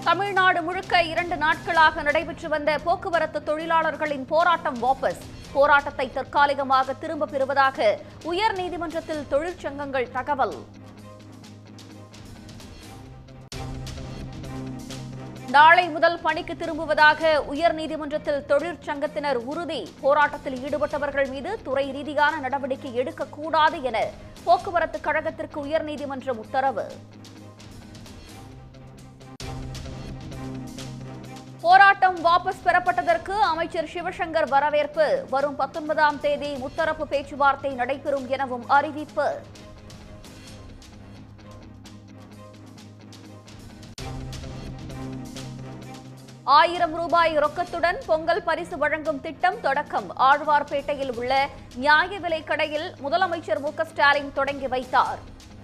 தமிழ்நாடு முழுக்க இரண்டு நாட்களாக நடைபெற்று வந்த போக்குவரத்து தொழிலாளர்களின் போராட்டம் வாபஸ் போராட்டத்தை தற்காலிகமாக திரும்ப பெறுவதாக உயர்நீதிமன்றத்தில் தொழிற்சங்கங்கள் தகவல் நாளை முதல் பணிக்கு திரும்புவதாக உயர்நீதிமன்றத்தில் தொழிற்சங்கத்தினர் உறுதி போராட்டத்தில் ஈடுபட்டவர்கள் மீது துறை ரீதியான நடவடிக்கை எடுக்கக்கூடாது என போக்குவரத்து கழகத்திற்கு உயர்நீதிமன்றம் உத்தரவு போராட்டம் வாபஸ் பெறப்பட்டதற்கு அமைச்சர் சிவசங்கர் வரவேற்பு வரும் பத்தொன்பதாம் தேதி முத்தரப்பு பேச்சுவார்த்தை நடைபெறும் எனவும் அறிவிப்பு ஆயிரம் ரூபாய் ரொக்கத்துடன் பொங்கல் பரிசு வழங்கும் திட்டம் தொடக்கம் ஆழ்வார்பேட்டையில் உள்ள நியாய விலைக் கடையில் முதலமைச்சர் மு க ஸ்டாலின் தொடங்கி வைத்தார்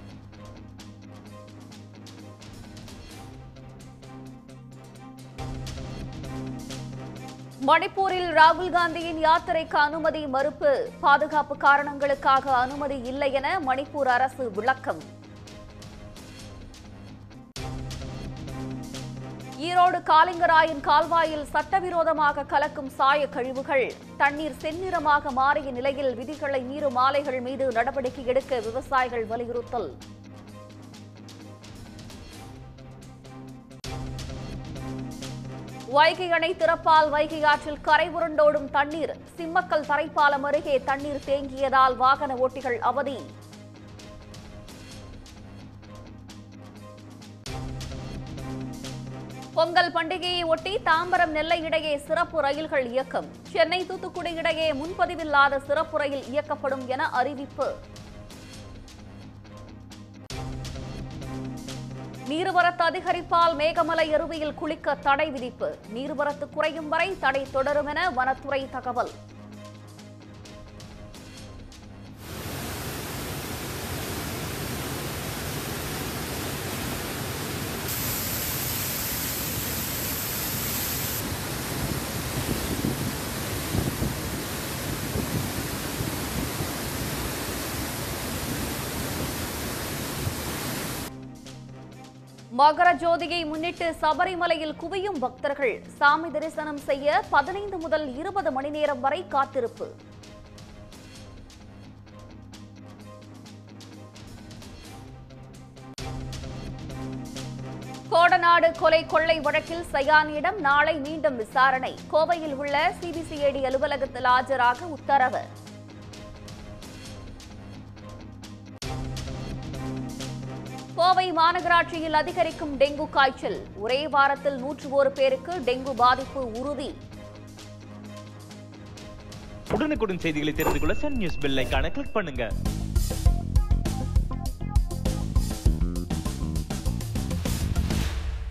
மணிப்பூரில் ராகுல் காந்தியின் யாத்திரைக்கு அனுமதி மறுப்பு பாதுகாப்பு காரணங்களுக்காக அனுமதி இல்லை என மணிப்பூர் அரசு விளக்கம் ஈரோடு காலிங்கராயன் கால்வாயில் சட்டவிரோதமாக கலக்கும் சாய கழிவுகள் தண்ணீர் செந்நிறமாக மாறிய நிலையில் விதிகளை மீறும் ஆலைகள் மீது நடவடிக்கை எடுக்க விவசாயிகள் வலியுறுத்தல் வைகை அணை திறப்பால் வைகை ஆற்றில் கரை புரண்டோடும் தண்ணீர் சிம்மக்கல் தரைப்பாலம் அருகே தண்ணீர் தேங்கியதால் வாகன ஓட்டிகள் அவதி பொங்கல் பண்டிகையை ஒட்டி தாம்பரம் நெல்லை இடையே சிறப்பு ரயில்கள் இயக்கம் சென்னை தூத்துக்குடி இடையே முன்பதிவில்லாத சிறப்பு ரயில் இயக்கப்படும் என அறிவிப்பு நீர்வரத்து அதிகரிப்பால் மேகமலை அருவியில் குளிக்க தடை விதிப்பு நீர்வரத்து குறையும் வரை தடை தொடரும் என வனத்துறை தகவல் மகர ஜோதியை முன்னிட்டு சபரிமலையில் குவியும் பக்தர்கள் சாமி தரிசனம் செய்ய பதினைந்து முதல் இருபது மணி நேரம் வரை காத்திருப்பு கோடநாடு கொலை கொள்ளை வழக்கில் சயானியிடம் நாளை மீண்டும் விசாரணை கோவையில் உள்ள சிபிசிஐடி அலுவலகத்தில் ஆஜராக உத்தரவு கோவை மாநகராட்சியில் அதிகரிக்கும் டெங்கு காய்ச்சல் ஒரே வாரத்தில் நூற்று ஒரு பேருக்கு டெங்கு பாதிப்பு உறுதி உடனுக்குடன் செய்திகளை தெரிந்து கொள்ள சன் நியூஸ் பெல் ஐகானை கிளிக் பண்ணுங்க